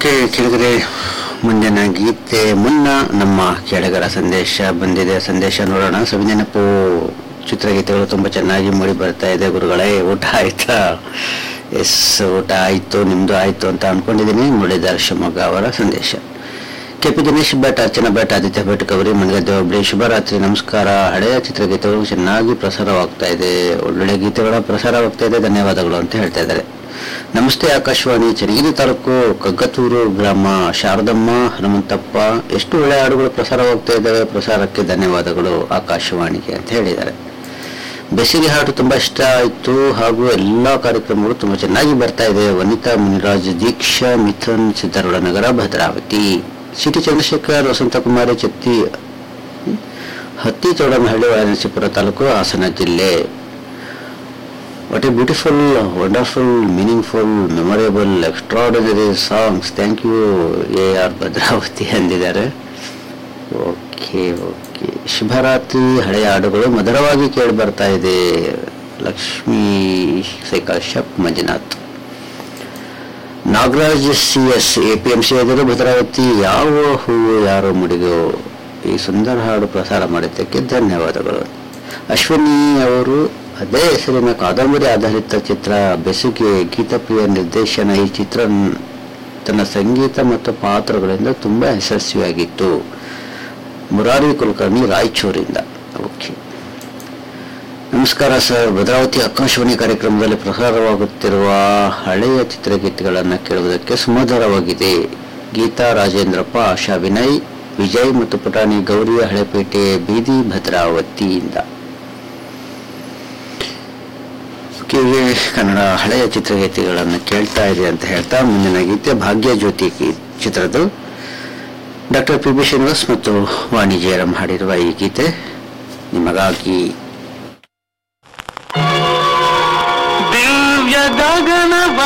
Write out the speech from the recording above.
okay ಕೆಳಗಡೆ ಮುಂದಿನ ಗೀತೆ ಮುನ್ನ ನಮ್ಮ ಕೆಳಗರ ಸಂದೇಶ ಬಂದಿದೆ ಸಂದೇಶ ನೋಡೋಣ ಸವಿನೆನಪು ಚಿತ್ರಗೀತೆಗಳು ತುಂಬ ಚೆನ್ನಾಗಿ ಮೂಡಿ ಬರ್ತಾ ಇದೆ ಗುರುಗಳೇ ಊಟ ಆಯ್ತಾ ಎಸ್ ಊಟ ಆಯ್ತು ನಿಮ್ದು ಆಯ್ತು ಅಂತ ಅನ್ಕೊಂಡಿದ್ದೀನಿ ಮುರಳೀಧರ್ ಶಿವಮೊಗ್ಗ ಅವರ ಸಂದೇಶ ಕೆ ಪಿ ದಿನೇಶ್ ಭಟ್ ಅರ್ಚನಾ ಭಟ್ ಆದಿತ್ಯ ಭಟ್ ಕವರಿ ಮನಗದ್ದೆ ಒಬ್ಬಳಿ ಶುಭರಾತ್ರಿ ನಮಸ್ಕಾರ ಹಳೆಯ ಚಿತ್ರಗೀತೆಗಳು ಚೆನ್ನಾಗಿ ಪ್ರಸಾರವಾಗ್ತಾ ಇದೆ ಒಳ್ಳೊಳ್ಳೆ ಗೀತೆಗಳ ಪ್ರಸಾರವಾಗ್ತಾ ಇದೆ ಧನ್ಯವಾದಗಳು ಅಂತ ಹೇಳ್ತಾ ಇದ್ದಾರೆ ನಮಸ್ತೆ ಆಕಾಶವಾಣಿ ಚನ್ನಗಿರಿ ತಾಲೂಕು ಕಗ್ಗತೂರು ಗ್ರಾಮ ಶಾರದಮ್ಮ ಹನುಮಂತಪ್ಪ ಎಷ್ಟು ಒಳ್ಳೆಯ ಹಾಡುಗಳು ಪ್ರಸಾರವಾಗ್ತಾ ಇದ್ದಾವೆ ಪ್ರಸಾರಕ್ಕೆ ಧನ್ಯವಾದಗಳು ಆಕಾಶವಾಣಿಗೆ ಅಂತ ಹೇಳಿದ್ದಾರೆ ಬೇಸಿಗೆ ಹಾಡು ತುಂಬಾ ಇಷ್ಟ ಆಯಿತು ಹಾಗೂ ಎಲ್ಲ ಕಾರ್ಯಕ್ರಮಗಳು ತುಂಬಾ ಚೆನ್ನಾಗಿ ಬರ್ತಾ ಇದೆ ವನಿತಾ ಮುನಿರಾಜ್ ದೀಕ್ಷಾ ಮಿಥುನ್ ಸಿದ್ದಾರೂಢ ನಗರ ಭದ್ರಾವತಿ ಸಿಟಿ ಚಂದ್ರಶೇಖರ್ ವಸಂತಕುಮಾರಿ ಚತ್ತಿ ಹತ್ತಿ ಚೌಡನಹಳ್ಳಿ ಒಳನರಸೀಪುರ ತಾಲೂಕು ಹಾಸನ ಜಿಲ್ಲೆ what a beautiful wonderful meaningful memorable extraordinary songs thank you A R Bhadravathi ಅಂದಿದ್ದಾರೆ ಓಕೆ ಓಕೆ ಶುಭರಾತ್ರಿ ಹಳೆಯ ಹಾಡುಗಳು ಮಧುರವಾಗಿ ಕೇಳಿ ಬರ್ತಾ ಇದೆ Lakshmi cycle shop Manjunath Nagaraj C S A P M C ಎದುರು ಭದ್ರಾವತಿ ಯಾವ ಹೂವು ಯಾರೋ ಮುಡಿಗೋ ಈ ಸುಂದರ ಹಾಡು ಪ್ರಸಾರ ಮಾಡಿದ್ದಕ್ಕೆ ಧನ್ಯವಾದಗಳು ಅಶ್ವಿನಿ ಅವರು ಅದೇ ಹೆಸರಿನ ಕಾದಂಬರಿ ಆಧಾರಿತ ಚಿತ್ರ ಬೆಸುಗೆ ಗೀತಪ್ರಿಯ ನಿರ್ದೇಶನ ಈ ಚಿತ್ರ ತನ್ನ ಸಂಗೀತ ಮತ್ತು ಪಾತ್ರಗಳಿಂದ ತುಂಬಾ ಯಶಸ್ವಿಯಾಗಿತ್ತು ಮುರಾರಿ ಕುಲಕರ್ಣಿ ರಾಯಚೂರಿಂದ ಓಕೆ ನಮಸ್ಕಾರ ಸರ್ ಭದ್ರಾವತಿ ಆಕಾಶವಾಣಿ ಕಾರ್ಯಕ್ರಮದಲ್ಲಿ ಪ್ರಸಾರವಾಗುತ್ತಿರುವ ಹಳೆಯ ಚಿತ್ರಗೀತೆಗಳನ್ನು ಕೇಳುವುದಕ್ಕೆ ಸುಮಧುರವಾಗಿದೆ ಗೀತಾ ರಾಜೇಂದ್ರಪ್ಪ ಆಶಾ ವಿನಯ್ ವಿಜಯ್ ಮತ್ತು ಪುಟಾಣಿ ಗೌರಿ ಹಳೆಪೇಟೆ ಬೀದಿ ಭದ್ರಾವತಿಯಿಂದ ಕಿವಿ ಕನ್ನಡ ಹಳೆಯ ಚಿತ್ರಗೀತೆಗಳನ್ನು ಕೇಳ್ತಾ ಇದೆ ಅಂತ ಹೇಳ್ತಾ ಮುಂದಿನ ಗೀತೆ ಭಾಗ್ಯ ಜ್ಯೋತಿ ಗೀ- ಚಿತ್ರದ್ದು ಡಾಕ್ಟರ್ ಪಿ ಬಿ ಶ್ರೀನಿವಾಸ್ ಮತ್ತು ವಾಣಿ ಜಯರಾಮ್ ಹಾಡಿರುವ ಈ ಗೀತೆ ನಿಮಗಾಗಿ ದಿವ್ಯ ಗಗನ